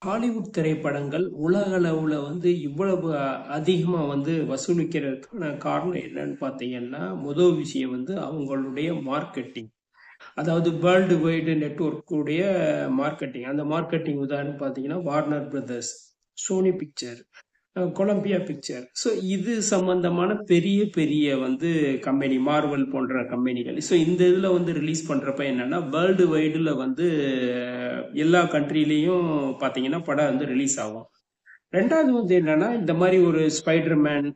Hollywood திரைப்படங்கள் உலக அளவுல வந்து இவ்வளவு அ- அதிகமா வந்து வசூலிக்கிறதுக்கான காரணம் என்னன்னு பார்த்தீங்கன்னா முதல் விஷயம் வந்து அவங்களுடைய மார்க்கெட்டிங் அதாவது வேர்ல்டு வைடு நெட்வொர்க் உடைய மார்க்கெட்டிங் அந்த மார்க்கெட்டிங் உதாரணம் பார்த்தீங்கன்னா Warner Brothers Sony Picture Columbia Picture so இது சம்பந்தமான பெரிய பெரிய வந்து கம்பெனி மார்வல் போன்ற கம்பெனிகள் ஸோ இந்த இதில் வந்து ரிலீஸ் பண்ணுறப்ப என்னன்னா வேர்ல்டு வைடில் வந்து எல்லா கண்ட்ரிலையும் பார்த்தீங்கன்னா படம் வந்து ரிலீஸ் ஆகும் ரெண்டாவது வந்து என்னன்னா இந்த மாதிரி ஒரு ஸ்பைடர்மேன்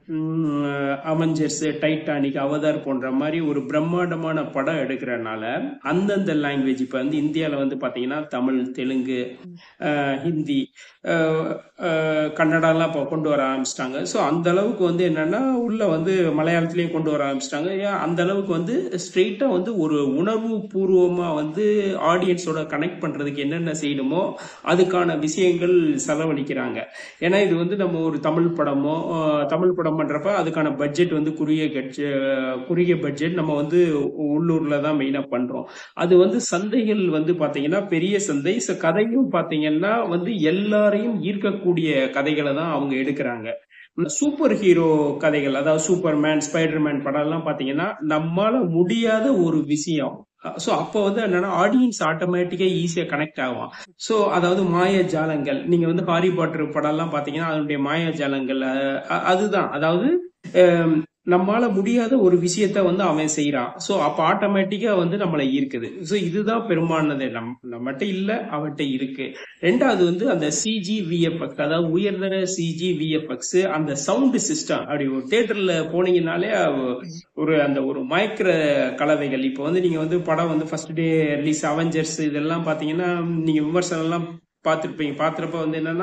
அவெஞ்சர்ஸ் டைட்டானிக் அவதார் போன்ற மாதிரி ஒரு பிரம்மாண்டமான படம் எடுக்கிறனால அந்தந்த லாங்குவேஜ் இப்போ வந்து இந்தியாவில் வந்து பார்த்தீங்கன்னா தமிழ் தெலுங்கு அஹ், ஹிந்தி அஹ், அஹ், கன்னடாலாம் இப்போ கொண்டு வர ஆரம்பிச்சிட்டாங்க ஸோ அந்த அளவுக்கு வந்து என்னன்னா உள்ள வந்து மலையாளத்துலேயும் கொண்டு வர ஆரம்பிச்சிட்டாங்க ஏன் அந்த அளவுக்கு வந்து ஸ்ட்ரெயிட்டாக வந்து ஒரு உணர்வு பூர்வமாக வந்து ஆடியன்ஸோட கனெக்ட் பண்ணுறதுக்கு என்னென்ன செய்யணுமோ அதுக்கான விஷயங்கள் செலவழிக்கிறாங்க ஏன்னா இது வந்து நம்ம ஒரு தமிழ் படமோ அஹ், தமிழ் படம் பண்றப்ப அதுக்கான பட்ஜெட் வந்து குறுகிய கட்ச குறுகிய பட்ஜெட் நம்ம வந்து உள்ளூர்ல தான் மெயினா பண்றோம் அது வந்து சந்தைகள் வந்து பாத்தீங்கன்னா பெரிய சந்தை So கதையும் பாத்தீங்கன்னா வந்து எல்லாரையும் ஈர்க்கக்கூடிய கதைகளை தான் அவங்க எடுக்கிறாங்க சூப்பர் ஹீரோ கதைகள் அதாவது சூப்பர்மேன் ஸ்பைடர்மேன் படம் எல்லாம் பாத்தீங்கன்னா நம்மால முடியாத ஒரு விஷயம் ஸோ அப்போ வந்து என்னன்னா ஆடியன்ஸ் ஆட்டோமேட்டிக்கா ஈஸியா கனெக்ட் ஆகும் ஸோ அதாவது மாய ஜாலங்கள் நீங்க வந்து ஹாரி பாட்டர் படம் எல்லாம் பாத்தீங்கன்னா அதனுடைய மாய ஜாலங்கள் அஹ், அ- அதுதான் அதாவது அஹ், நம்மால முடியாத ஒரு விஷயத்த வந்து அவன் செய்யறான் ஸோ அப்ப ஆட்டோமேட்டிக்கா வந்து நம்மளை ஈர்க்குது ஸோ இதுதான் பெரும்பாலானது நம் நம்மகிட்ட இல்ல அவன்கிட்ட இருக்கு ரெண்டாவது வந்து அந்த சிஜி விஎஃப்எக்ஸ் அதாவது உயர்தர சிஜி விஎஃப்எக்ஸ் அந்த சவுண்ட் சிஸ்டம் அப்படி ஒரு தியேட்டர்ல போனீங்கனாலே அவ- ஒரு அந்த ஒரு மயக்கிற கலவைகள் இப்போ வந்து நீங்க வந்து படம் வந்து ஃபர்ஸ்ட் டே ரிலீஸ் அவெஞ்சர்ஸ் இதெல்லாம் பாத்தீங்கன்னா நீங்க விமர்சனம் எல்லாம் பார்த்துருப்பீங்க பார்த்துறப்ப வந்து என்னன்னா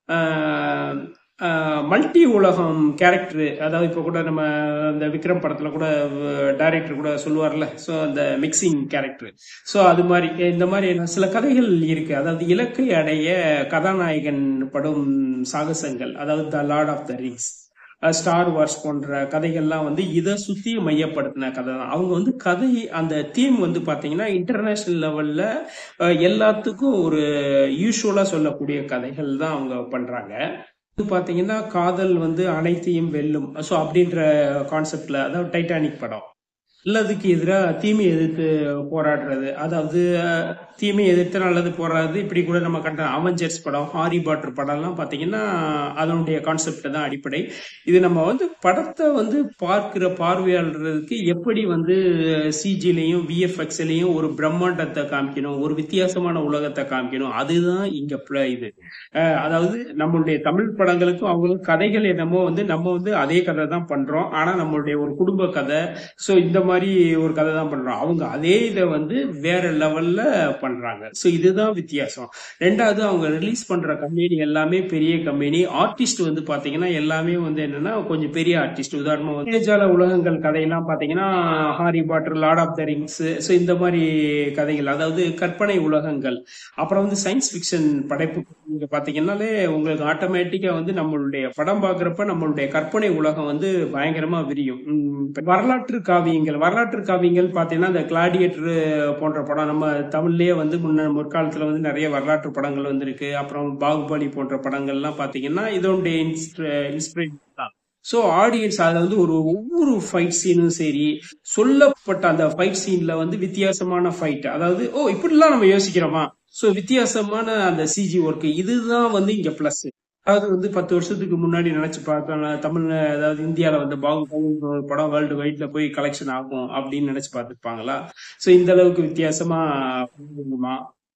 மல்டி உலகம் கேரக்டர் அதாவது இப்போ கூட நம்ம அந்த விக்ரம் படத்துல கூட டைரக்டர் கூட சொல்லுவார்ல ஸோ அந்த மிக்சிங் கேரக்டர் ஸோ அது மாதிரி இந்த மாதிரி சில கதைகள் இருக்கு அதாவது இலக்கை அடைய கதாநாயகன் படும் சாகசங்கள் அதாவது The Lord of the Rings Star Wars போன்ற கதைகள்லாம் வந்து இதை சுத்தி மையப்படுத்தின கதை தான் அவங்க வந்து கதை அந்த தீம் வந்து பாத்தீங்கன்னா இன்டர்நேஷனல் லெவல்ல எல்லாத்துக்கும் ஒரு யூஸ்வலா சொல்லக்கூடிய கதைகள் தான் அவங்க பண்றாங்க இது பாத்தீங்கன்னா காதல் வந்து அனைத்தையும் வெல்லும் ஸோ அப்படின்ற கான்செப்ட்ல அதாவது டைட்டானிக் படம் நல்லதுக்கு எதிராக தீமையை எதிர்த்து போராடுறது அதாவது அஹ், தீமையை எதிர்த்து நல்லது போராடுறது இப்படி கூட நம்ம கண்ட அவெஞ்சர்ஸ் படம் ஹாரி பாட்டர் படம்லாம் பார்த்தீங்கன்னா அதனுடைய கான்செப்ட் தான் அடிப்படை இது நம்ம வந்து படத்தை வந்து பார்க்கிற பார்வையாளர்களுக்கு எப்படி வந்து சிஜிலையும் விஎஃப்எக்ஸ்லையும் ஒரு பிரம்மாண்டத்தை காமிக்கணும் ஒரு வித்தியாசமான உலகத்தை காமிக்கணும் அதுதான் இங்க pl- இது அஹ், அதாவது நம்மளுடைய தமிழ் படங்களுக்கும் அவங்களுக்கும் கதைகள் என்னமோ வந்து நம்ம வந்து அதே கதை தான் பண்றோம் ஆனா நம்மளுடைய ஒரு குடும்ப கதை சோ இந்த மாதிரி ஒரு கதை தான் பண்றோம் அவங்க அதே இதை வந்து வேற லெவல்ல பண்றாங்க சோ இதுதான் வித்தியாசம் ரெண்டாவது அவங்க ரிலீஸ் பண்ற கம்பெனி எல்லாமே பெரிய கம்பெனி ஆர்டிஸ்ட் வந்து பாத்தீங்கன்னா எல்லாமே வந்து என்னன்னா கொஞ்சம் பெரிய ஆர்டிஸ்ட் உதாரணமா வந்து மேஜால உலகங்கள் கதையெல்லாம் பாத்தீங்கன்னா Harry Potter Lord of the Rings so இந்த மாதிரி கதைகள் அதாவது கற்பனை உலகங்கள் அப்புறம் வந்து சயின்ஸ் ஃபிக்ஷன் படைப்பு நீங்க பாத்தீங்கன்னாலே உங்களுக்கு ஆட்டோமேட்டிக்கா வந்து நம்மளுடைய படம் பாக்குறப்ப நம்மளுடைய கற்பனை உலகம் வந்து பயங்கரமா விரியும் உம் இப்ப வரலாற்று காவியங்கள் வரலாற்று காவியங்கள் பாத்தீங்கன்னா இந்த கிளாடியேட்டர் போன்ற படம் நம்ம தமிழ்லயே வந்து முன்ன முற்காலத்துல வந்து நிறைய வரலாற்று படங்கள் வந்திருக்கு அப்புறம் பாகுபலி போன்ற படங்கள்லாம் பாத்தீங்கன்னா இதனுடைய இன்ஸ்பிரேஷன் தான் ஸோ ஆடியன்ஸ் அதில் வந்து ஒரு ஒவ்வொரு ஃபைட் சீனும் சரி சொல்லப்பட்ட அந்த ஃபைட் சீன்ல வந்து வித்தியாசமான ஃபைட் அதாவது ஓ இப்படிலாம் நம்ம யோசிக்கிறோமா ஸோ வித்தியாசமான அந்த சிஜி ஒர்க் இதுதான் வந்து இங்க பிளஸ் அதாவது வந்து பத்து வருஷத்துக்கு முன்னாடி நினைச்சு பார்த்தோம் தமிழ்ல அதாவது இந்தியால வந்து பாகுபலி ஒரு படம் வேர்ல்டு வைட்ல போய் கலெக்ஷன் ஆகும் அப்படின்னு நினைச்சு பார்த்துருப்பாங்களா ஸோ இந்த அளவுக்கு வித்தியாசமா பண்ணுமா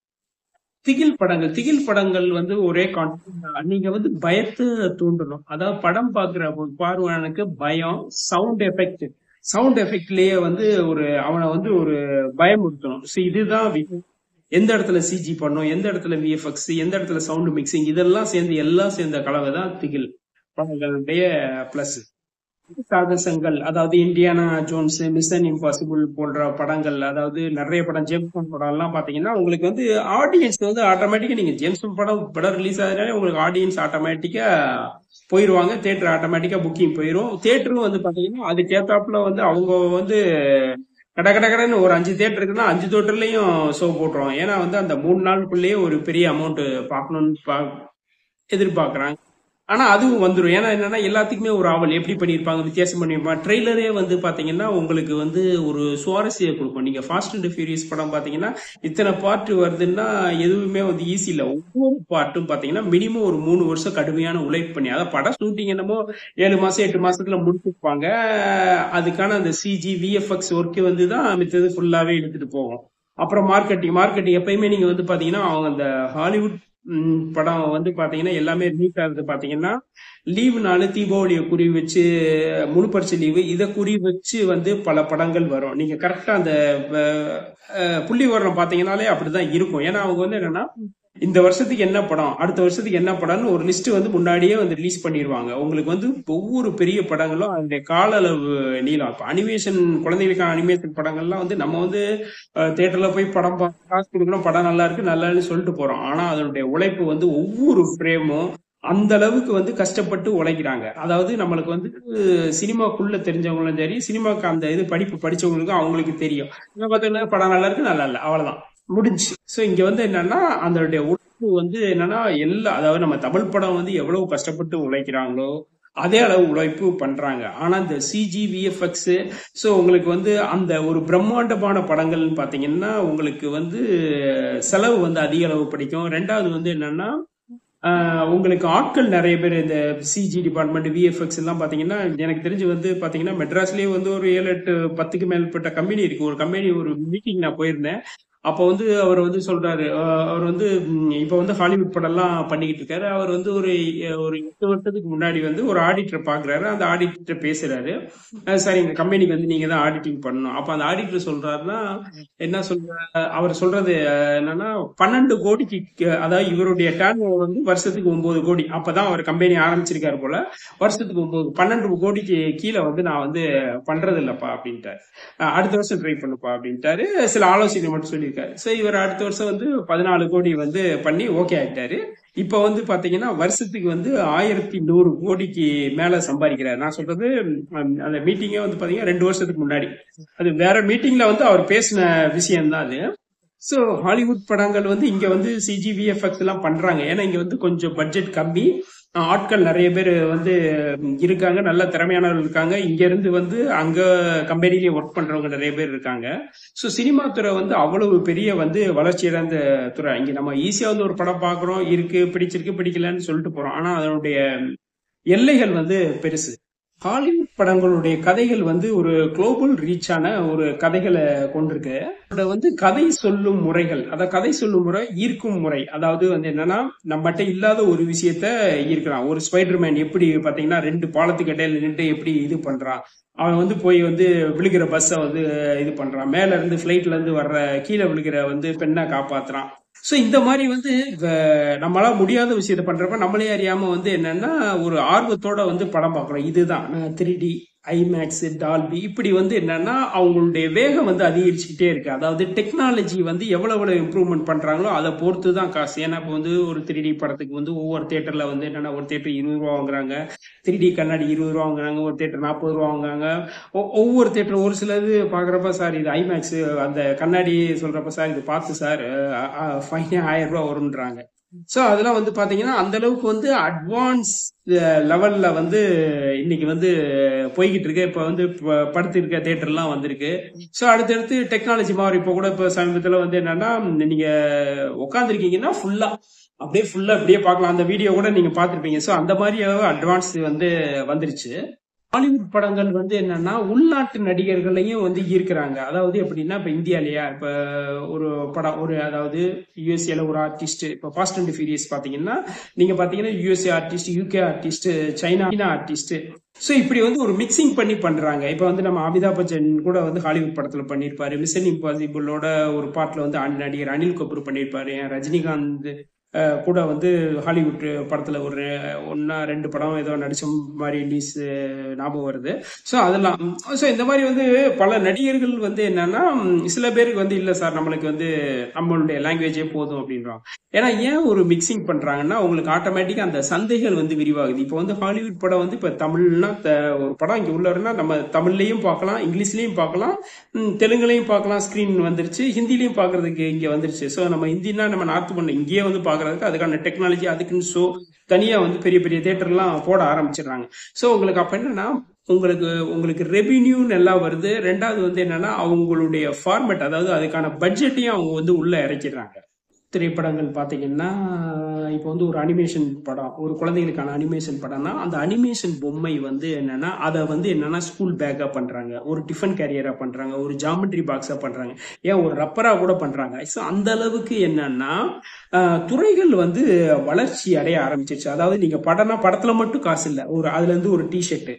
திகில் படங்கள் திகில் படங்கள் வந்து ஒரே கான்செப்ட் நீங்க வந்து பயத்தை தூண்டணும் அதாவது படம் பாக்குற ஒரு பார்வையாளனுக்கு பயம் சவுண்ட் எஃபெக்ட் சவுண்ட் எஃபெக்ட்லயே வந்து ஒரு அவனை வந்து ஒரு பயமுறுத்தணும் ஸோ இதுதான் வி- எந்த இடத்துல சிஜி பண்ணும் எந்த இடத்துல விஎஃப்எக்ஸ் எந்த இடத்துல சவுண்ட் மிக்சிங் இதெல்லாம் சேர்ந்து எல்லாம் சேர்ந்த கலவை தான் திகில் படங்களுடைய பிளஸ் சாகசங்கள் அதாவது இந்தியானா ஜோன்ஸ் மிஷன் இம்பாசிபிள் போன்ற படங்கள் அதாவது நிறைய படம் ஜேம்ஸ் பாண்ட் படம் எல்லாம் பாத்தீங்கன்னா உங்களுக்கு வந்து ஆடியன்ஸ் வந்து ஆட்டோமேட்டிக்கா நீங்க ஜேம்ஸ் பாண்ட் படம் படம் ரிலீஸ் ஆகுதுனாலே உங்களுக்கு ஆடியன்ஸ் ஆட்டோமேட்டிக்கா போயிருவாங்க தியேட்டர் ஆட்டோமேட்டிக்கா புக்கிங் போயிரும் தியேட்டரும் வந்து பாத்தீங்கன்னா அதுக்கேத்தாப்புல வந்து அவங்க வந்து கட கட கடன்னு ஒரு அஞ்சு தேட்டர் இருக்குன்னா அஞ்சு தேட்டர்லயும் ஷோ போட்டுருவோம் ஏன்னா வந்து அந்த மூணு நாளுக்குள்ளேயே ஒரு பெரிய அமௌண்ட் பார்க்கணும்னு பா எதிர்பார்க்கறாங்க ஆனா அதுவும் வந்துடும் ஏன்னா என்னன்னா எல்லாத்துக்குமே ஒரு ஆவல் எப்படி பண்ணியிருப்பாங்க வித்தியாசம் பண்ணியிருப்பாங்க ட்ரெய்லரே வந்து பாத்தீங்கன்னா உங்களுக்கு வந்து ஒரு சுவாரஸ்யம் கொடுக்கும் நீங்க ஃபாஸ்ட் அண்ட் ஃபியூரியஸ் படம் பாத்தீங்கன்னா இத்தனை பார்ட் வருதுன்னா எதுவுமே வந்து ஈஸி இல்ல ஒவ்வொரு பார்ட்டும் பாத்தீங்கன்னா மினிமம் ஒரு மூணு வருஷம் கடுமையான உழைப்பு பண்ணி அதாவது படம் ஷூட்டிங் என்னமோ ஏழு மாசம் எட்டு மாசத்துல முடிச்சிருப்பாங்க அதுக்கான அந்த சிஜி விஎஃப்எக்ஸ் ஒர்க் வந்து தான் மித்தது ஃபுல்லாவே எடுத்துட்டு போகும் அப்புறம் மார்க்கெட்டிங் மார்க்கெட்டிங் எப்பயுமே நீங்க வந்து பாத்தீங்கன்னா அவங்க அந்த ஹாலிவுட் ம், படம் வந்து பாத்தீங்கன்னா எல்லாமே ரிலீஸ் ஆகுது பாத்தீங்கன்னா லீவு நாள் தீபாவளியை குறி வச்சு முழு பரிசு லீவு இதை குறி வச்சு வந்து பல படங்கள் வரும் நீங்க கரெக்டா அந்த அஹ், அஹ், புள்ளி விவரம் பாத்தீங்கன்னாலே அப்படிதான் இருக்கும் ஏன்னா அவங்க வந்து என்னன்னா இந்த வருஷத்துக்கு என்ன படம் அடுத்த வருஷத்துக்கு என்ன படம்னு ஒரு லிஸ்ட் வந்து முன்னாடியே வந்து ரிலீஸ் பண்ணிடுவாங்க உங்களுக்கு வந்து ஒவ்வொரு பெரிய படங்களும் அந்த கால அளவு நீளம் இப்ப அனிமேஷன் குழந்தைகளுக்கான அனிமேஷன் படங்கள்லாம் வந்து நம்ம வந்து தியேட்டர்ல போய் படம் பார்த்து காசு கொடுக்கணும் படம் நல்லா இருக்கு நல்லா இல்லைன்னு சொல்லிட்டு போறோம் ஆனா அதனுடைய உழைப்பு வந்து ஒவ்வொரு ஃப்ரேமும் அந்த அளவுக்கு வந்து கஷ்டப்பட்டு உழைக்கிறாங்க அதாவது நம்மளுக்கு வந்து சினிமாக்குள்ள தெரிஞ்சவங்களும் சரி சினிமாக்கு அந்த இது படிப்பு படிச்சவங்களுக்கும் அவங்களுக்கு தெரியும் இங்க பார்த்தீங்கன்னா படம் நல்லா இருக்கு நல்லா இல்லை அவ்வளவுதான் முடிஞ்சு சோ இங்க வந்து என்னன்னா அதனுடைய உழைப்பு வந்து என்னன்னா எல்லா அதாவது நம்ம தமிழ் படம் வந்து எவ்வளவு கஷ்டப்பட்டு உழைக்கிறாங்களோ அதே அளவு உழைப்பு பண்றாங்க ஆனா இந்த சிஜி விஎஃப்எக்ஸ் ஸோ உங்களுக்கு வந்து அந்த ஒரு பிரம்மாண்டமான படங்கள்னு பாத்தீங்கன்னா உங்களுக்கு வந்து செலவு வந்து அதிக அளவு பிடிக்கும் ரெண்டாவது வந்து என்னன்னா ஆஹ் உங்களுக்கு ஆட்கள் நிறைய பேர் இந்த சிஜி டிபார்ட்மெண்ட் விஎஃப்எக்ஸ் எல்லாம் பாத்தீங்கன்னா எனக்கு தெரிஞ்சு வந்து பாத்தீங்கன்னா மெட்ராஸ்லயே வந்து ஒரு ஏழு எட்டு பத்துக்கு மேற்பட்ட கம்பெனி இருக்கு ஒரு கம்பெனி ஒரு மீட்டிங் நான் போயிருந்தேன் அப்போ வந்து அவர் வந்து சொல்றாரு ஆஹ் அவர் வந்து ம், இப்ப வந்து ஹாலிவுட் படம் எல்லாம் பண்ணிக்கிட்டு இருக்காரு அவர் வந்து ஒரு ஒரு எட்டு வருஷத்துக்கு முன்னாடி வந்து ஒரு ஆடிட்டர் பாக்குறாரு அந்த ஆடிட்டர் பேசுறாரு அஹ் சார் எங்க கம்பெனிக்கு வந்து நீங்க தான் ஆடிட்டிங் பண்ணணும் அப்ப அந்த ஆடிட்டர் சொல்றாருன்னா என்ன சொல்ற அவர் சொல்றது அஹ், என்னன்னா பன்னெண்டு கோடிக்கு க- அதாவது இவருடைய டேர்ன் வந்து வருஷத்துக்கு ஒன்பது கோடி அப்பதான் அவர் கம்பெனி ஆரம்பிச்சிருக்காரு போல வருஷத்துக்கு ஒன்பது பன்னெண்டு கோடிக்கு கீழே வந்து நான் வந்து பண்றது இல்லப்பா அப்படின்ட்டாரு அஹ், அடுத்த வருஷம் ட்ரை பண்ணுப்பா அப்படின்ட்டாரு சில ஆலோசனை மட்டும் சொல்லியிருக்காரு சோ இவர் அடுத்த வருஷம் வந்து பதினாலு கோடி வந்து பண்ணி ஓகே ஆயிட்டாரு இப்ப வந்து பாத்தீங்கன்னா வருஷத்துக்கு வந்து ஆயிரத்தி நூறு கோடிக்கு மேல சம்பாதிக்கிறார் நான் சொல்றது ம், அந்த மீட்டிங்கே வந்து பாத்தீங்கன்னா ரெண்டு வருஷத்துக்கு முன்னாடி அது வேற மீட்டிங்ல வந்து அவர் பேசின விஷயம் தான் அது சோ ஹாலிவுட் படங்கள் வந்து இங்க வந்து சிஜி விஎஃப்எக்ஸ் எல்லாம் பண்றாங்க ஏன்னா இங்க வந்து கொஞ்சம் பட்ஜெட் கம்மி அஹ் ஆட்கள் நிறைய பேர் வந்து ம், இருக்காங்க நல்ல திறமையானவர்கள் இருக்காங்க இங்க இருந்து வந்து அங்க கம்பெனிலேயே ஒர்க் பண்றவங்க நிறைய பேர் இருக்காங்க சோ சினிமா துறை வந்து அவ்வளவு பெரிய வந்து வளர்ச்சி அடைந்த துறை இங்க நம்ம ஈஸியா வந்து ஒரு படம் பாக்குறோம் இருக்கு பிடிச்சிருக்கு பிடிக்கலன்னு சொல்லிட்டு போறோம் ஆனா அதனுடைய எல்லைகள் வந்து பெருசு ஹாலிவுட் படங்களுடைய கதைகள் வந்து ஒரு குளோபல் ரீச்சான ஒரு கதைகளை கொண்டிருக்கு அதோட வந்து கதை சொல்லும் முறைகள் அத கதை சொல்லும் முறை ஈர்க்கும் முறை அதாவது வந்து என்னன்னா நம்மகிட்ட இல்லாத ஒரு விஷயத்த ஈர்க்கிறான் ஒரு ஸ்பைடர்மேன் எப்படி பாத்தீங்கன்னா ரெண்டு பாலத்துக்கு இடையில நின்று எப்படி இது பண்றான் அவன் வந்து போய் வந்து விழுகிற பஸ்ஸை வந்து இது பண்றான் மேல இருந்து ஃபிளைட்ல இருந்து வர்ற கீழே விழுகிற வந்து பெண்ணை காப்பாத்துறான் சோ இந்த மாதிரி வந்து வ- நம்மளால முடியாத விஷயத்த பண்றப்ப நம்மளே அறியாம வந்து என்னன்னா ஒரு ஆர்வத்தோட வந்து படம் பார்க்கறோம் இதுதான் த்ரீ டி ஐமேக்ஸ் டால்பி இப்படி வந்து என்னன்னா அவங்களுடைய வேகம் வந்து அதிகரிச்சுக்கிட்டே இருக்கு அதாவது டெக்னாலஜி வந்து எவ்வளவு எவ்வளவு இம்ப்ரூவ்மெண்ட் பண்றாங்களோ அதை பொறுத்து தான் காசு ஏன்னா இப்போ வந்து ஒரு த்ரீ டி படத்துக்கு வந்து ஒவ்வொரு தியேட்டர்ல வந்து என்னன்னா ஒரு தியேட்டர் இருபது ரூபா வாங்குறாங்க த்ரீ டி கண்ணாடி இருபது ரூபா வாங்குறாங்க ஒரு தியேட்டர் நாற்பது ரூபா வாங்குறாங்க ஒ- ஒவ்வொரு தியேட்டர் ஒரு சிலது பாக்குறப்ப சார் இது ஐமேக்ஸ் அந்த கண்ணாடி சொல்றப்ப சார் இது பார்த்து சார் ஃபைனே ஆயிரம் ரூபா வரும்ன்றாங்க சோ அதெல்லாம் வந்து பாத்தீங்கன்னா அந்த அளவுக்கு வந்து அட்வான்ஸ் லெவல்ல வந்து இன்னைக்கு வந்து போய்கிட்டு இருக்கு இப்ப வந்து ப- படுத்து இருக்க தியேட்டர்லாம் வந்திருக்கு சோ அடுத்தடுத்து டெக்னாலஜி மாறி இப்போ கூட இப்ப சமீபத்துல வந்து என்னன்னா நீங்க உட்காந்துருக்கீங்கன்னா ஃபுல்லா அப்படியே ஃபுல்லா அப்படியே பார்க்கலாம் அந்த வீடியோ கூட நீங்க பார்த்திருப்பீங்க சோ அந்த மாதிரி அட்வான்ஸ் வந்து வந்துருச்சு ஹாலிவுட் படங்கள் வந்து என்னன்னா உள்நாட்டு நடிகர்களையும் வந்து ஈர்க்கிறாங்க அதாவது எப்படின்னா இப்ப இந்தியாலயா இப்ப ஒரு படம் ஒரு அதாவது யூஎஸ்ஏல ஒரு ஆர்டிஸ்ட் இப்ப ஃபாஸ்ட் அண்ட் ஃபியூரியஸ் பாத்தீங்கன்னா நீங்க பாத்தீங்கன்னா USA artist UK artist China artist so இப்படி வந்து ஒரு மிக்சிங் பண்ணி பண்றாங்க இப்ப வந்து நம்ம அமிதாப் பச்சன் கூட வந்து ஹாலிவுட் படத்துல பண்ணிருப்பாரு மிஷன் இம்பாசிபிளோட ஒரு பாட்டுல வந்து அன் நடிகர் அனில் கபூர் பண்ணிருப்பாரு ரஜினிகாந்த் அஹ், கூட வந்து ஹாலிவுட் படத்துல ஒரு ஒன்னா ரெண்டு படம் ஏதோ நடிச்ச மாதிரி நியூஸ் ஞாபகம் வருது ஸோ அதெல்லாம் ஸோ இந்த மாதிரி வந்து பல நடிகர்கள் வந்து என்னன்னா ம், சில பேருக்கு வந்து இல்லை சார் நம்மளுக்கு வந்து நம்மளுடைய லாங்குவேஜே போதும் அப்படின்றாங்க ஏன்னா ஏன் ஒரு மிக்சிங் பண்றாங்கன்னா உங்களுக்கு ஆட்டோமேட்டிக்கா அந்த சந்தைகள் வந்து விரிவாகுது இப்போ வந்து ஹாலிவுட் படம் வந்து இப்போ தமிழ்னா த- ஒரு படம் இங்க உள்ளவருன்னா நம்ம தமிழ்லையும் பார்க்கலாம் இங்கிலீஷ்லயும் பார்க்கலாம் ம், தெலுங்குலையும் பார்க்கலாம் ஸ்கிரீன் வந்துருச்சு ஹிந்திலையும் பார்க்கறதுக்கு இங்க வந்துருச்சு ஸோ நம்ம ஹிந்தினா நம்ம நார்த் பண்ண இங்கேயே வந்து பார்க்கறதுக்கு அதுக்கான டெக்னாலஜி அதுக்குன்னு ஷோ தனியா வந்து பெரிய பெரிய தேட்டர்லாம் போட ஆரம்பிச்சிடுறாங்க ஸோ உங்களுக்கு அப்ப என்னன்னா உங்களுக்கு உங்களுக்கு ரெவென்யூ நல்லா வருது ரெண்டாவது வந்து என்னன்னா அவங்களுடைய ஃபார்மேட் அதாவது அதுக்கான பட்ஜெட்டையும் அவங்க வந்து உள்ள இறக்கிடுறாங்க திரைப்படங்கள் பார்த்தீங்கன்னா இப்போ வந்து ஒரு அனிமேஷன் படம் ஒரு குழந்தைகளுக்கான அனிமேஷன் படம்னா அந்த அனிமேஷன் பொம்மை வந்து என்னன்னா அதை வந்து என்னன்னா ஸ்கூல் பேக்கா பண்றாங்க ஒரு டிஃபன் கேரியரா பண்றாங்க ஒரு ஜாமெட்ரி பாக்ஸா பண்றாங்க ஏன் ஒரு ரப்பரா கூட பண்றாங்க ஸோ அந்த அளவுக்கு என்னன்னா ஆஹ், துறைகள் வந்து வளர்ச்சி அடைய ஆரம்பிச்சிருச்சு அதாவது நீங்க படம்னா படத்துல மட்டும் காசு இல்லை ஒரு அதுல இருந்து ஒரு டிஷர்ட்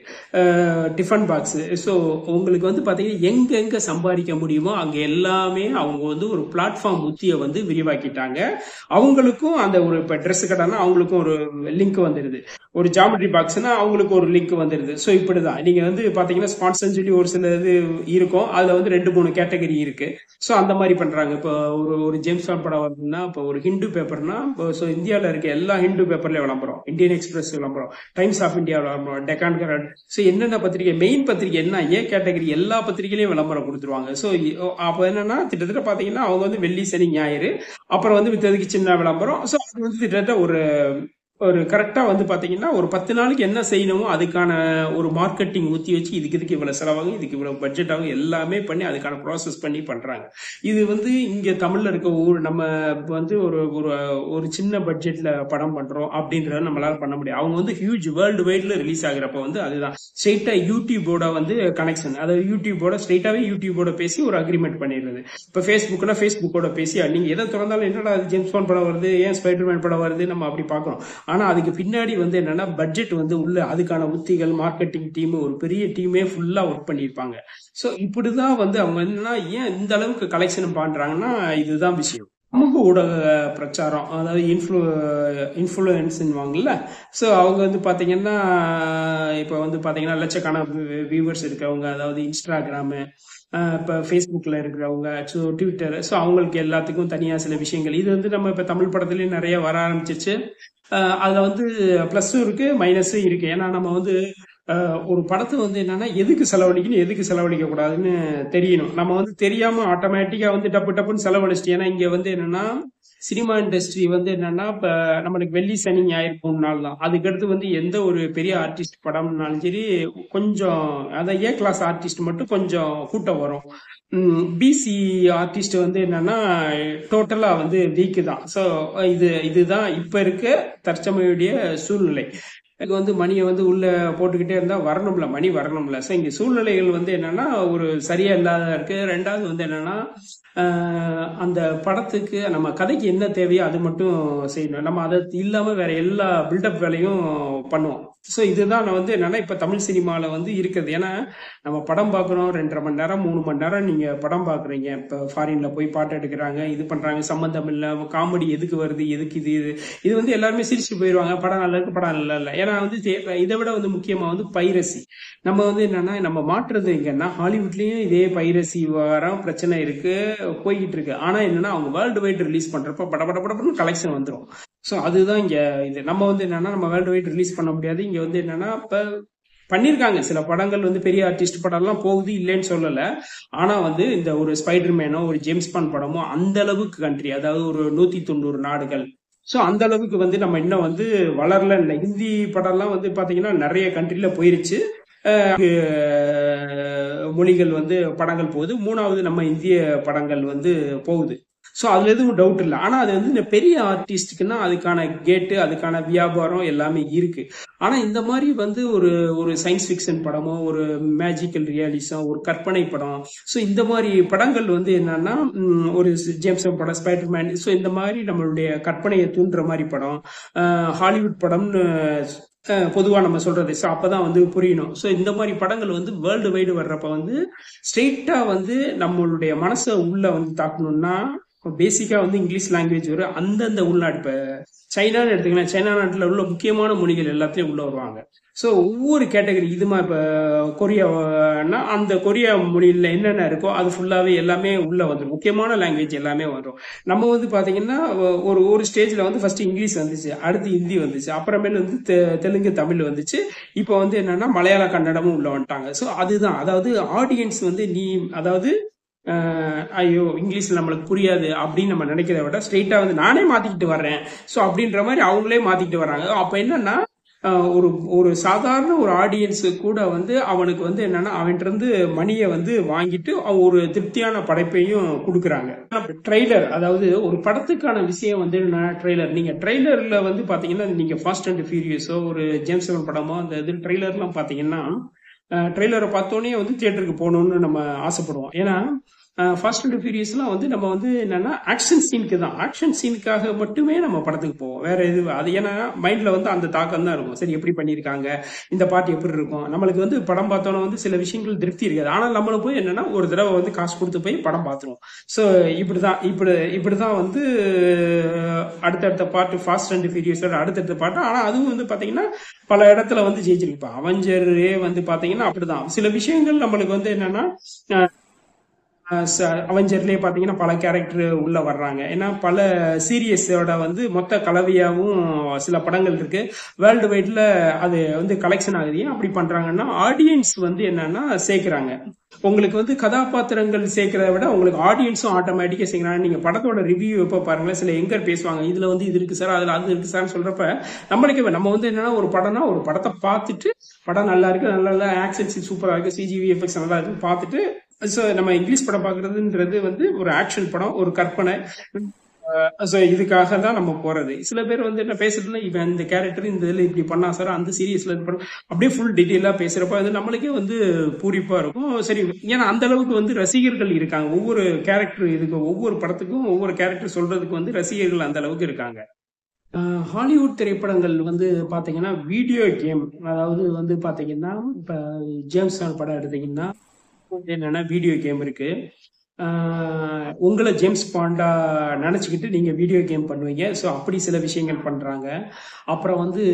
டிஃபன் பாக்ஸ் ஸோ உங்களுக்கு வந்து பாத்தீங்கன்னா எங்க எங்க சம்பாதிக்க முடியுமோ அங்க எல்லாமே அவங்க வந்து ஒரு பிளாட்ஃபார்ம் உத்தியை வந்து விரிவாக்கிட்டாங்க அவங்களுக்கும் அந்த ஒரு இப்போ ட்ரெஸ் கடைனா அவங்களுக்கும் ஒரு லிங்க் வந்துடுது ஒரு ஜாமெட்ரி பாக்ஸ்னா அவங்களுக்கு ஒரு லிங்க் வந்துடுது ஸோ இப்படிதான் நீங்க வந்து பாத்தீங்கன்னா ஸ்பான்சர்னு சொல்லி ஒரு சில இது இருக்கும் அதுல வந்து ரெண்டு மூணு கேட்டகரி இருக்கு ஸோ அந்த மாதிரி பண்றாங்க இப்போ ஒரு ஒரு ஜேம்ஸ் பாண்ட் படம் வருதுன்னா இப்போ ஒரு ஹிந்து பேப்பர்னா ஸோ இந்தியாவில் இருக்க எல்லா ஹிந்து பேப்பர்லயும் விளம்பரம் இந்தியன் எக்ஸ்பிரஸ் விளம்பரம் டைம்ஸ் ஆஃப் இந்தியா விளம்பரம் டெக்கான் கரண்ட் ஸோ என்னென்ன பத்திரிகை மெயின் பத்திரிகை என்ன ஏ கேட்டகரி எல்லா பத்திரிகையிலையும் விளம்பரம் கொடுத்துருவாங்க ஸோ அப்போ என்னன்னா கிட்டத்தட்ட பாத்தீங்கன்னா அவங்க வந்து வெள்ளி சனி ஞாயிறு அப்புறம் வந்து மித்ததுக்கு சின்ன விளம்பரம் ஸோ அது வந்து கிட்டத்தட்ட ஒரு ஒரு கரெக்டா வந்து பாத்தீங்கன்னா ஒரு பத்து நாளைக்கு என்ன செய்யணுமோ அதுக்கான ஒரு மார்க்கெட்டிங் ஊத்தி வச்சு இதுக்கு இதுக்கு இவ்வளவு செலவாகும் இதுக்கு இவ்வளவு பட்ஜெட் ஆகும் எல்லாமே பண்ணி அதுக்கான ப்ராசஸ் பண்ணி பண்றாங்க இது வந்து இங்க தமிழ்ல இருக்க ஊர் நம்ம வந்து ஒரு ஒரு ஒரு சின்ன பட்ஜெட்ல படம் பண்றோம் அப்படின்றத நம்மளால பண்ண முடியும் அவங்க வந்து ஹியூஜ் வேர்ல்டு வைட்ல ரிலீஸ் ஆகுறப்ப வந்து அதுதான் ஸ்ட்ரெயிட்டா யூடியூபோட வந்து கனெக்ஷன் அதாவது யூடியூபோட ஸ்ட்ரெயிட்டாவே யூடியூபோட பேசி ஒரு அக்ரிமெண்ட் பண்ணிடுறது இப்ப ஃபேஸ்புக்னா ஃபேஸ்புக்கோட பேசி நீங்க எதை திறந்தாலும் என்னடா அது ஜேம்ஸ் பாண்ட் படம் வருது ஏன் ஸ்பைடர்மேன் படம் வருது நம்ம அப்படி பார்க்கறோம் ஆனா அதுக்கு பின்னாடி வந்து என்னன்னா பட்ஜெட் வந்து உள்ள அதுக்கான உத்திகள் மார்க்கெட்டிங் டீம் ஒரு பெரிய டீமே ஃபுல்லா ஒர்க் பண்ணியிருப்பாங்க சோ இப்படிதான் வந்து அவங்க என்னன்னா ஏன் இந்த அளவுக்கு கலெக்ஷன் பண்றாங்கன்னா இதுதான் விஷயம் சமூக ஊடக பிரச்சாரம் அதாவது இன்ஃப்ளூ இன்ஃப்ளூயன்ஸ்வாங்கல்ல ஸோ அவங்க வந்து பார்த்தீங்கன்னா இப்போ வந்து பார்த்தீங்கன்னா லட்சக்கணக்கான வியூவர்ஸ் இருக்கவங்க அதாவது இன்ஸ்டாகிராமு இப்போ ஃபேஸ்புக்கில் இருக்கிறவங்க ஸோ ட்விட்டர் ஸோ அவங்களுக்கு எல்லாத்துக்கும் தனியாக சில விஷயங்கள் இது வந்து நம்ம இப்போ தமிழ் படத்துலேயும் நிறைய வர ஆரம்பிச்சிச்சு அஹ் அதுல வந்து ப்ளஸ்ஸும் இருக்கு மைனஸும் இருக்கு ஏன்னா நம்ம வந்து அஹ், ஒரு படத்தை வந்து என்னன்னா எதுக்கு செலவழிக்கணும் எதுக்கு செலவழிக்க கூடாதுன்னு தெரியணும் நம்ம வந்து தெரியாம ஆட்டோமேட்டிக்கா வந்து டப்பு டப்புன்னு செலவழிச்சிட்டு ஏன்னா இங்க வந்து என்னன்னா சினிமா இண்டஸ்ட்ரி வந்து என்னன்னா இப்ப நம்மளுக்கு வெள்ளி சனி ஞாயிறு மூணு நாள் தான் அதுக்கடுத்து வந்து எந்த ஒரு பெரிய ஆர்டிஸ்ட் படம்னாலும் சரி கொஞ்சம் அதான் ஏ கிளாஸ் ஆர்டிஸ்ட் மட்டும் கொஞ்சம் கூட்டம் வரும் பிசி ஆர்டிஸ்ட் வந்து என்னன்னா டோட்டலா வந்து வீக்கு தான் ஸோ இது இதுதான் இப்ப இருக்க தற்சமையுடைய சூழ்நிலை இது வந்து மணியை வந்து உள்ள போட்டுக்கிட்டே இருந்தா வரணும்ல மணி வரணும்ல ஸோ இங்க சூழ்நிலைகள் வந்து என்னன்னா ஒரு சரியா இல்லாத இருக்கு ரெண்டாவது வந்து என்னன்னா ஆஹ் அந்த படத்துக்கு நம்ம கதைக்கு என்ன தேவையோ அது மட்டும் செய்யணும் நம்ம அதை இல்லாம வேற எல்லா பில்டப் வேலையும் பண்ணுவோம் ஸோ இதுதான் நான் வந்து என்னன்னா இப்ப தமிழ் சினிமால வந்து இருக்குது ஏன்னா நம்ம படம் பார்க்குறோம் ரெண்டரை மணி நேரம் மூணு மணி நேரம் நீங்க படம் பாக்குறீங்க இப்ப ஃபாரின்ல போய் பாட்டு எடுக்கிறாங்க இது பண்றாங்க சம்பந்தம் இல்ல காமெடி எதுக்கு வருது எதுக்கு இது இது இது வந்து எல்லாருமே சிரிச்சு போயிடுவாங்க படம் நல்லா இருக்கு படம் நல்லா இல்லை ஏன்னா வந்து தே- இதை விட வந்து முக்கியமா வந்து பைரசி நம்ம வந்து என்னன்னா நம்ம மாற்றுறது எங்கன்னா ஹாலிவுட்லயும் இதே பைரசி விவகாரம் பிரச்சனை இருக்கு போய்கிட்டு இருக்கு ஆனா என்னன்னா அவங்க வேர்ல்டு வைட் ரிலீஸ் பண்றப்ப பட பட படப்படன்னு கலெக்ஷன் வந்துரும் ஸோ அதுதான் இங்க இது நம்ம வந்து என்னன்னா நம்ம வேர்ல்டு வைட் ரிலீஸ் பண்ண முடியாது இங்க வந்து என்னன்னா இப்ப பண்ணிருக்காங்க சில படங்கள் வந்து பெரிய ஆர்டிஸ்ட் படம்லாம் போகுது இல்லைன்னு சொல்லல ஆனா வந்து இந்த ஒரு ஸ்பைடர் மேனோ ஒரு ஜேம்ஸ் பாண்ட் படமோ அந்த அளவுக்கு கண்ட்ரி அதாவது ஒரு நூத்தி தொண்ணூறு நாடுகள் ஸோ அந்த அளவுக்கு வந்து நம்ம இன்னும் வந்து வளரல இல்லை ஹிந்தி படம்லாம் வந்து பாத்தீங்கன்னா நிறைய கண்ட்ரில போயிருச்சு அஹ் மொழிகள் வந்து படங்கள் போகுது மூணாவது நம்ம இந்திய படங்கள் வந்து போகுது ஸோ அதுல எதுவும் டவுட் இல்லை ஆனா அது வந்து இந்த பெரிய ஆர்டிஸ்டுக்குன்னா அதுக்கான கேட்டு அதுக்கான வியாபாரம் எல்லாமே இருக்கு ஆனா இந்த மாதிரி வந்து ஒரு ஒரு சயின்ஸ் ஃபிக்ஷன் படமோ ஒரு மேஜிக்கல் ரியாலிசம் ஒரு கற்பனை படம் ஸோ இந்த மாதிரி படங்கள் வந்து என்னன்னா ம், ஒரு ஜேம்சன் படம் ஸ்பைடர்மேன் ஸோ இந்த மாதிரி நம்மளுடைய கற்பனையை தூண்டுற மாதிரி படம் அஹ், ஹாலிவுட் படம்னு அஹ், பொதுவா நம்ம சொல்றது ஸோ அப்பதான் வந்து புரியணும் ஸோ இந்த மாதிரி படங்கள் வந்து வேர்ல்டு வைடு வர்றப்ப வந்து ஸ்ட்ரெயிட்டா வந்து நம்மளுடைய மனசை உள்ள வந்து தாக்கணும்னா பேசிக்கா வந்து இங்கிலீஷ் லாங்குவேஜ் வரும் அந்தந்த உள்நாடு இப்ப சைனான்னு எடுத்துக்கலாம் சைனா நாட்டில் உள்ள முக்கியமான மொழிகள் எல்லாத்தையும் உள்ள வருவாங்க ஸோ ஒவ்வொரு கேட்டகரி இதுமா இப்போ கொரியானா அந்த கொரியா மொழியில் என்னென்ன இருக்கோ அது ஃபுல்லாகவே எல்லாமே உள்ள வந்துடும் முக்கியமான லாங்குவேஜ் எல்லாமே வரும் நம்ம வந்து பார்த்தீங்கன்னா ஒரு ஒரு ஸ்டேஜில் வந்து ஃபர்ஸ்ட் இங்கிலீஷ் வந்துச்சு அடுத்து ஹிந்தி வந்துச்சு அப்புறமேல வந்து தெ- தெலுங்கு தமிழ் வந்துச்சு இப்போ வந்து என்னன்னா மலையாள கன்னடமும் உள்ள வந்துட்டாங்க ஸோ அதுதான் அதாவது ஆடியன்ஸ் வந்து நீ அதாவது அஹ், ஐயோ இங்கிலீஷ் நம்மளுக்கு புரியாது அப்படின்னு நம்ம நினைக்கிறத விட ஸ்ட்ரெயிட்டா வந்து நானே மாத்திக்கிட்டு வர்றேன் ஸோ அப்படின்ற மாதிரி அவங்களே மாத்திக்கிட்டு வர்றாங்க அப்போ என்னன்னா அஹ், ஒரு ஒரு சாதாரண ஒரு ஆடியன்ஸு கூட வந்து அவனுக்கு வந்து என்னன்னா அவன்கிட்ட இருந்து மணியை வந்து வாங்கிட்டு அவன் ஒரு திருப்தியான படைப்பையும் கொடுக்குறாங்க ட்ரெய்லர் அதாவது ஒரு படத்துக்கான விஷயம் வந்து ட்ரெய்லர் நீங்க ட்ரெய்லர்ல வந்து பாத்தீங்கன்னா நீங்க ஃபாஸ்ட் அண்ட் ஃபியூரியஸோ ஒரு ஜேம்ஸ் பாண்ட் படமோ அந்த இது ட்ரெய்லர்லாம் பாத்தீங்கன்னா ட்ரெய்லரை பார்த்தோன்னே வந்து தியேட்டருக்கு போகணும்னு நம்ம ஆசைப்படுவோம் ஏன்னா ஃபாஸ்ட் அண்ட் ஃபியூரியஸ்லாம் வந்து நம்ம வந்து என்னன்னா ஆக்ஷன் சீனுக்கு தான் ஆக்ஷன் சீனுக்காக மட்டுமே நம்ம படத்துக்கு போவோம் வேற எது அது ஏன்னா மைண்ட்ல வந்து அந்த தாக்கம் தான் இருக்கும் சரி எப்படி பண்ணியிருக்காங்க இந்த பாட்டு எப்படி இருக்கும் நம்மளுக்கு வந்து படம் பார்த்தோன்னா வந்து சில விஷயங்கள் திருப்தி இருக்காது ஆனால் நம்மளும் போய் என்னன்னா ஒரு தடவை வந்து காசு கொடுத்து போய் படம் பார்த்துருவோம் ஸோ இப்படிதான் இப்படி இப்படிதான் வந்து அடுத்தடுத்த பாட்டு ஃபாஸ்ட் அண்ட் ஃபியூரியஸோட அடுத்தடுத்த பாட்டு ஆனால் அதுவும் வந்து பாத்தீங்கன்னா பல இடத்துல வந்து ஜெயிச்சிருக்கு இப்போ அவஞ்சரே வந்து பாத்தீங்கன்னா அப்படிதான் சில விஷயங்கள் நம்மளுக்கு வந்து என்னன்னா அவெஞ்சர்லயே பாத்தீங்கன்னா பல கேரக்டர் உள்ள வர்றாங்க ஏன்னா பல சீரியஸோட வந்து மொத்த கலவையாவும் சில படங்கள் இருக்கு வேர்ல்டு வைட்ல அது வந்து கலெக்ஷன் ஆகுது ஏன் அப்படி பண்றாங்கன்னா ஆடியன்ஸ் வந்து என்னன்னா சேர்க்கிறாங்க உங்களுக்கு வந்து கதாபாத்திரங்கள் சேர்க்கிறத விட உங்களுக்கு ஆடியன்ஸும் ஆட்டோமேட்டிக்கா சேர்க்கிறாங்க நீங்க படத்தோட ரிவ்யூ எப்போ பாருங்களேன் சில எங்கர் பேசுவாங்க இதுல வந்து இது இருக்கு சார் அதுல அது இருக்கு சார் சொல்றப்ப நம்மளுக்கு நம்ம வந்து என்னன்னா ஒரு படம்னா ஒரு படத்தை பார்த்துட்டு படம் நல்லா இருக்கு நல்லா இல்லை ஆக்ஷன் சூப்பரா இருக்கு சிஜிவி எஃபெக்ட்ஸ் நல்லா இருக்கு பார்த்துட்டு ஸோ நம்ம இங்கிலீஷ் படம் பார்க்கறதுன்றது வந்து ஒரு ஆக்ஷன் படம் ஒரு கற்பனை ஸோ இதுக்காக தான் நம்ம போறது சில பேர் வந்து என்ன பேசுறதுல இவன் இந்த கேரக்டர் இந்த இதில் இப்படி பண்ணா சார் அந்த சீரியஸ்ல இது பண்ண அப்படியே ஃபுல் டீட்டெயிலாக பேசுறப்ப அது நம்மளுக்கே வந்து பூரிப்பா இருக்கும் சரி ஏன்னா அந்த அளவுக்கு வந்து ரசிகர்கள் இருக்காங்க ஒவ்வொரு கேரக்டர் இருக்கு ஒவ்வொரு படத்துக்கும் ஒவ்வொரு கேரக்டர் சொல்றதுக்கு வந்து ரசிகர்கள் அந்த அளவுக்கு இருக்காங்க அஹ் ஹாலிவுட் திரைப்படங்கள் வந்து பாத்தீங்கன்னா வீடியோ கேம் அதாவது வந்து பாத்தீங்கன்னா இப்ப ஜேம்ஸ் பாண்ட் படம் எடுத்தீங்கன்னா வந்து என்னன்னா வீடியோ கேம் இருக்கு ஆஹ் உங்களை ஜேம்ஸ் பாண்டா நினச்சிக்கிட்டு நீங்கள் வீடியோ கேம் பண்ணுவீங்க ஸோ அப்படி சில விஷயங்கள் பண்ணுறாங்க அப்புறம் வந்து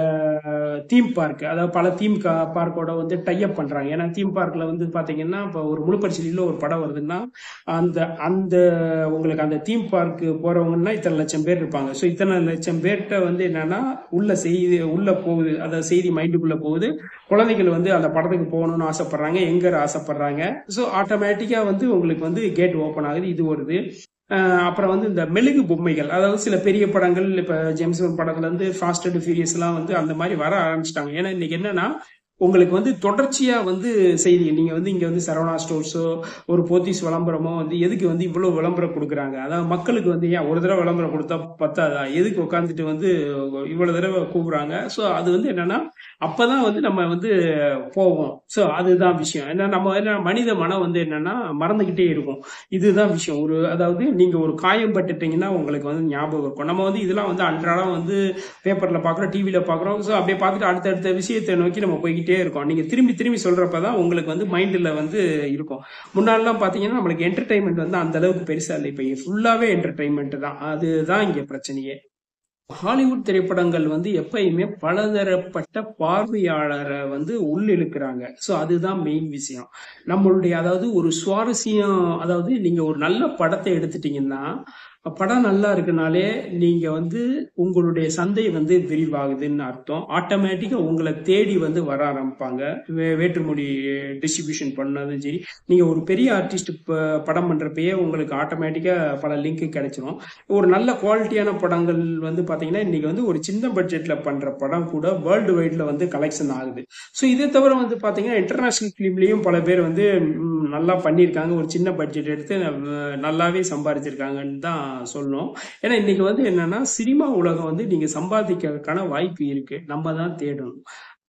தீம் பார்க் அதாவது பல தீம் பார்க்கோட வந்து டைப் பண்ணுறாங்க ஏன்னா தீம் பார்க்கில் வந்து பார்த்தீங்கன்னா இப்போ ஒரு முழுப்பரிசீலியில் ஒரு படம் வருதுன்னா அந்த அந்த உங்களுக்கு அந்த தீம் பார்க்கு போகிறவங்கன்னா இத்தனை லட்சம் பேர் இருப்பாங்க ஸோ இத்தனை லட்சம் பேர்கிட்ட வந்து என்னன்னா உள்ள செய்தி உள்ள போகுது அதாவது செய்தி மைண்டுக்குள்ள போகுது குழந்தைகள் வந்து அந்த படத்துக்கு போகணும்னு ஆசைப்படுறாங்க எங்க ஆசைப்படுறாங்க ஸோ ஆட்டோமேட்டிக்கா வந்து உங்களுக்கு வந்து கேட் ஓப்பன் ஆகுது இது வருது அஹ் அப்புறம் வந்து இந்த மெழுகு பொம்மைகள் அதாவது சில பெரிய படங்கள் இப்ப ஜேம்ஸ் பாண்ட் படத்துல இருந்து ஃபாஸ்ட் அண்ட் ஃபியூரியஸ் எல்லாம் வந்து அந்த மாதிரி வர ஆரம்பிச்சிட்டாங்க ஏன்னா இன்னைக்கு என்னன்னா உங்களுக்கு வந்து தொடர்ச்சியா வந்து செய்தி நீங்க வந்து இங்க வந்து சரவணா ஸ்டோர்ஸோ ஒரு போத்தீஸ் விளம்பரமோ வந்து எதுக்கு வந்து இவ்வளவு விளம்பரம் கொடுக்குறாங்க அதாவது மக்களுக்கு வந்து ஏன் ஒரு தடவை விளம்பரம் கொடுத்தா பத்தாதா எதுக்கு உட்காந்துட்டு வந்து இவ்வளவு தடவை கூப்பிடுறாங்க ஸோ அது வந்து என்னன்னா அப்பதான் வந்து நம்ம வந்து போவோம் ஸோ அதுதான் விஷயம் ஏன்னா நம்ம என்ன மனித மனம் வந்து என்னன்னா மறந்துகிட்டே இருக்கும் இதுதான் விஷயம் ஒரு அதாவது நீங்க ஒரு காயம் பட்டுட்டீங்கன்னா உங்களுக்கு வந்து ஞாபகம் இருக்கும் நம்ம வந்து இதெல்லாம் வந்து அன்றாடம் வந்து பேப்பர்ல பாக்குறோம் டிவில பாக்குறோம் ஸோ அப்படியே பார்த்துட்டு அடுத்தடுத்த விஷயத்தை நோக்கி நம்ம போய்கிட்டே இருக்கோம் நீங்க திரும்பி திரும்பி சொல்றப்பதான் உங்களுக்கு வந்து மைண்ட்ல வந்து இருக்கும் முன்னாடிலாம் பாத்தீங்கன்னா நம்மளுக்கு என்டர்டைன்மெண்ட் வந்து அந்த அளவுக்கு பெருசா இல்லை இப்போ ஃபுல்லாவே என்டர்டைன்மெண்ட் தான் அதுதான் இங்க பிரச்சனையே ஹாலிவுட் திரைப்படங்கள் வந்து எப்பயுமே பலதரப்பட்ட பார்வையாளரை வந்து உள்ளிழுக்கிறாங்க ஸோ அதுதான் மெயின் விஷயம் நம்மளுடைய அதாவது ஒரு சுவாரஸ்யம் அதாவது நீங்க ஒரு நல்ல படத்தை எடுத்துட்டீங்கன்னா படம் நல்லா இருக்குனாலே நீங்க வந்து உங்களுடைய சந்தை வந்து விரிவாகுதுன்னு அர்த்தம் ஆட்டோமேட்டிக்கா உங்களை தேடி வந்து வர ஆரம்பிப்பாங்க வே- வேற்றுமொழி டிஸ்ட்ரிபியூஷன் பண்ணதும் சரி நீங்க ஒரு பெரிய ஆர்டிஸ்ட் படம் பண்றப்பயே உங்களுக்கு ஆட்டோமேட்டிக்கா பல லிங்க் கிடைச்சிரும் ஒரு நல்ல குவாலிட்டியான படங்கள் வந்து பாத்தீங்கன்னா இன்னைக்கு வந்து ஒரு சின்ன பட்ஜெட்ல பண்ற படம் கூட வேர்ல்டு வைட்ல வந்து கலெக்ஷன் ஆகுது ஸோ இதை தவிர வந்து பாத்தீங்கன்னா இன்டர்நேஷனல் ஃபிலிம்லயும் பல பேர் வந்து ம், நல்லா பண்ணியிருக்காங்க ஒரு சின்ன பட்ஜெட் எடுத்து அஹ், நல்லாவே சம்பாதிச்சிருக்காங்கன்னு தான் சொல்லணும் ஏன்னா இன்னைக்கு வந்து என்னன்னா சினிமா உலகம் வந்து நீங்க சம்பாதிக்கிறதுக்கான வாய்ப்பு இருக்கு நம்ம தான் தேடணும்